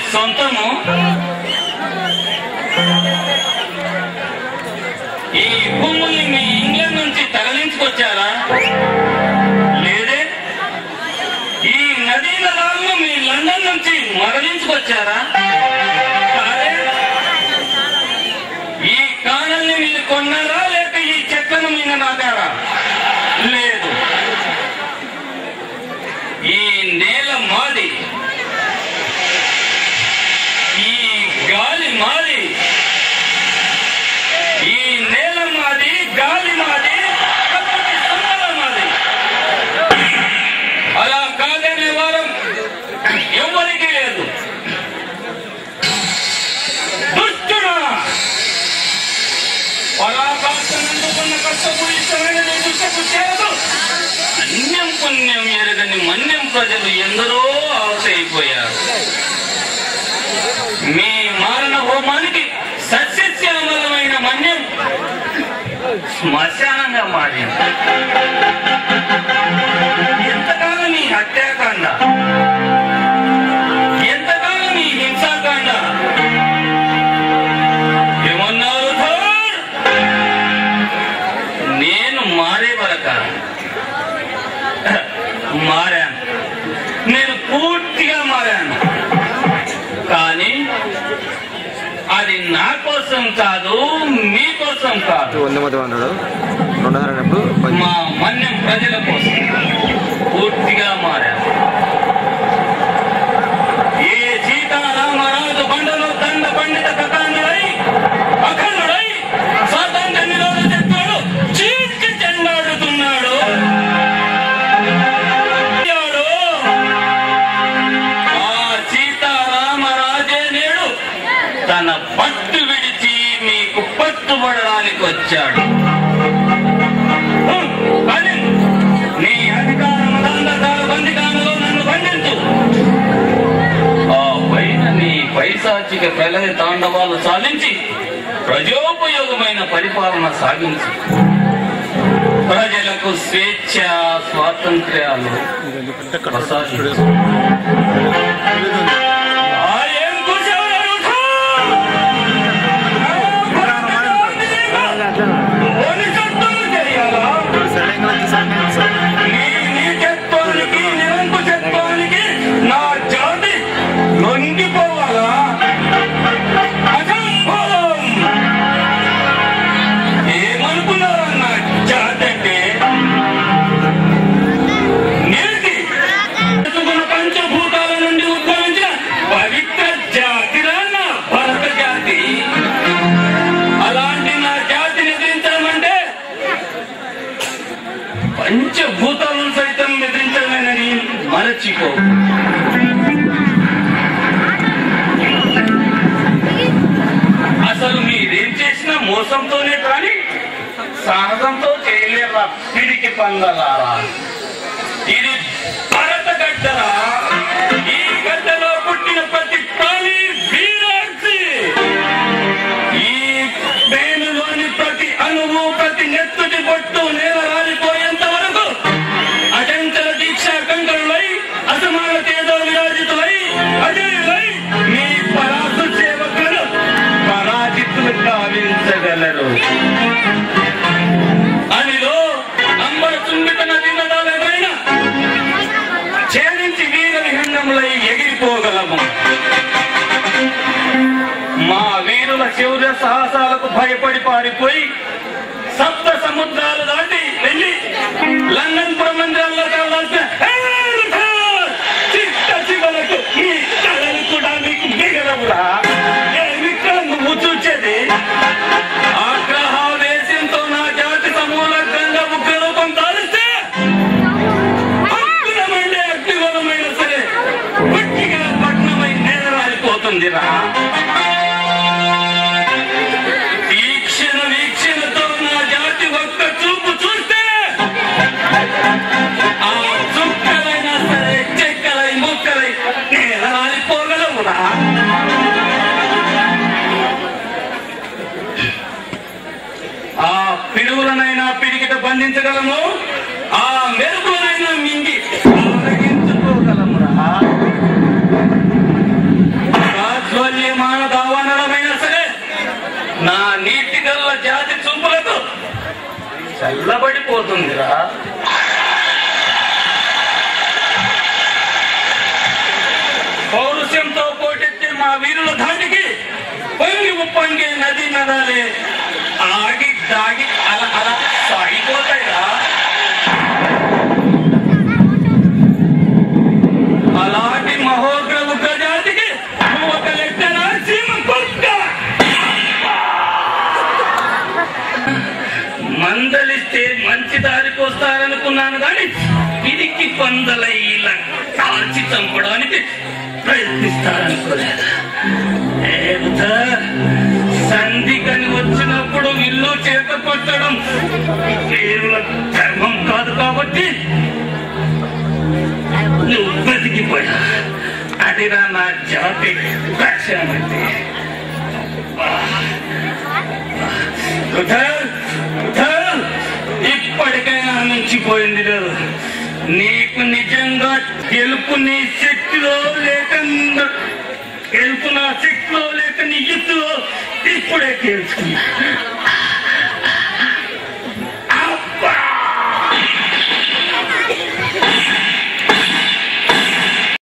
సొంతము ఈ భూముల్ని మీ ఇంగ్లాండ్ నుంచి తరలించుకొచ్చారా లేదే ఈ నదీ నదాలను మీ లండన్ నుంచి మరలించుకొచ్చారా కాదే ఈ కాణల్ని మీరు కొన్నారా లేక ఈ చెట్లను మీద నాటారా లేదు ఈ నేల మాది ఈ గాలి మాది ఈ నేల మాది గాలి మాది ప్రకృతి సంపద మాది అలా కాదనే వారం ఎవరికీ లేదు దుష్టుడా పరాకాశనందుకున్న కష్టపు ఇష్టమైన నీ దుష్టపు చేరదు అన్యం పుణ్యం ఎరగని మన్యం ప్రజలు ఎందరో ఆవసైపోయారు మీ మారణ హోమానికి సస్యశ్యామలమైన మన్యం శ్మశానంగా మారింది ఎంతకాలం ఈ హత్యాకాండ ఎంతకాలం ఈ హింసాకాండ ఏమన్నారు థార్? నేను మారే వరక మారాను నేను పూర్తిగా మారాను కానీ అది నా కోసం కాదు మీకోసం కాదు వంద మతం అన్నాడు రెండున్నర అన్నప్పుడు పది మా మన్యం ప్రజల కోసం పూర్తిగా మారాను ఏ సీతారామరాజు బండలో దండ పండిత కథానుడై అఖండుడై స్వాతంత్ర నిరోధ శక్తుడు చీల్చి చెండాడుతున్నాడు అయ్యాడు. ఆ సీతారామరాజే నేడు తన పట్టు విడిచి మీకు పట్టుబడడానికి వచ్చాడు కానీ నీ అధికార మతాంధకార బందికాలలో నన్ను బంధించు ఆ పైన నీ పైశాచిక ప్రళయ తాండవాలు సాధించి ప్రజోపయోగమైన పరిపాలన సాగించు ప్రజలకు స్వేచ్ఛ స్వాతంత్ర్యాలు ప్రసాదించు. ఆ ఏం కూర్చోవాలి, ఉఠో! పోని చట్టాలు చేయాలా? నీ నీచత్వానికి, నిరంకుశత్వానికి నా జాతి లొంగిపోవాలా? అసంభవం! ఏమనుకున్నారా నా జాతి అంటే? నిలిచి ఎత్తుకున్న పంచభూతాల నుండి ఉద్భవించిన పవిత్ర జాతిరా నా భరత జాతి అలాంటి నా జాతిని ఎదిరించడం అంటే పంచభూతాలను సైతం ఎదిరించడమేనని మరచిపో అసలు మీరేం చేసినా మోసంతోనే కానీ సాహసంతో చేయలేరా పిడికి పందలారా ఇది భరత గడ్డరా ఈ గడ్డలో పుట్టిన ప్రతి ప్రాణి వీరాక్షి ఈ పేనులోని ప్రతి అణువు ప్రతి నెత్తుటి బొట్టు నేల రాలిపోయేంత వరకు అచంచల దీక్షా కంకరులై అసమాన తేజో విరాజితులై అజయులై మీ పరాసు సేవకులను పరాజితులు కావించగలరు అనిలో అంబర చుంబిత నది నదాలపైన ఛేదించి వీర విహంగములై ఎగిరిపోగలము మా వీరుల శౌర్య సాహసాలకు భయపడి పారిపోయి సప్త సముద్రాలు దాటి వెళ్ళి లండన్ పురమందిరాల్లో కావాల్సిన చిట్ట చివరకు ఈ కళలు కూడా మీకు మిగలవురా ఇక్కడ నువ్వు చూచేది ఆగ్రహావేశంతో నా జాతి సమూలంగా ఉగ్రరూపం తాలిస్తే అగ్రమండే అగ్నిగోళమైన సరే గట్టిగా పట్నమై నేలరాలిపోతుందిరా వీక్షణ వీక్షణతో నా జాతి ఒక్క చూపు చూస్తే ఆ చుక్కలైనా సరే చెక్కలై ముక్కలై నేలరాలిపోగలవురా ఆ పిడుగులనైనా పిడికిట బంధించగలము ఆ మెరుపులనైనా మింగి ఆరగించుకోగలమురా చల్లబడిపోతుందిరా పౌరుషంతో పోటెత్తే మా వీరుల ధాటికి పొంగి ఉప్పొంగే నది నదాలే ఆగి దాగి అలా అలా సాగిపోతాయిరా అలాంటి మహోగ్రవ ప్రజాతికి నువ్వు ఒక లెక్కన సీమ కుక్క మందలిస్తే మంచి దారికి వస్తారనుకున్నాను కానీ పిరికి పందలై ఇలా కాల్చి చంపడానికి ప్రయత్నిస్తారనుకోలేదు ఏమిటా? సంధికని వచ్చినప్పుడు ఇల్లు చేత కొట్టడం వీరుల ధర్మం కాదు కాబట్టి నువ్వు బతికిపోయా అదిరా నా జాతి లక్ష్యం అంటే రుధర్, రుధర్, ఇప్పటికైనా మించిపోయింది లేదు నీకు నిజంగా గెలుపు నీ శక్తిలో లేక గెలుపు నా శక్తిలో లేక నీ ఎత్తులో ఇప్పుడే తెలుసుకున్నా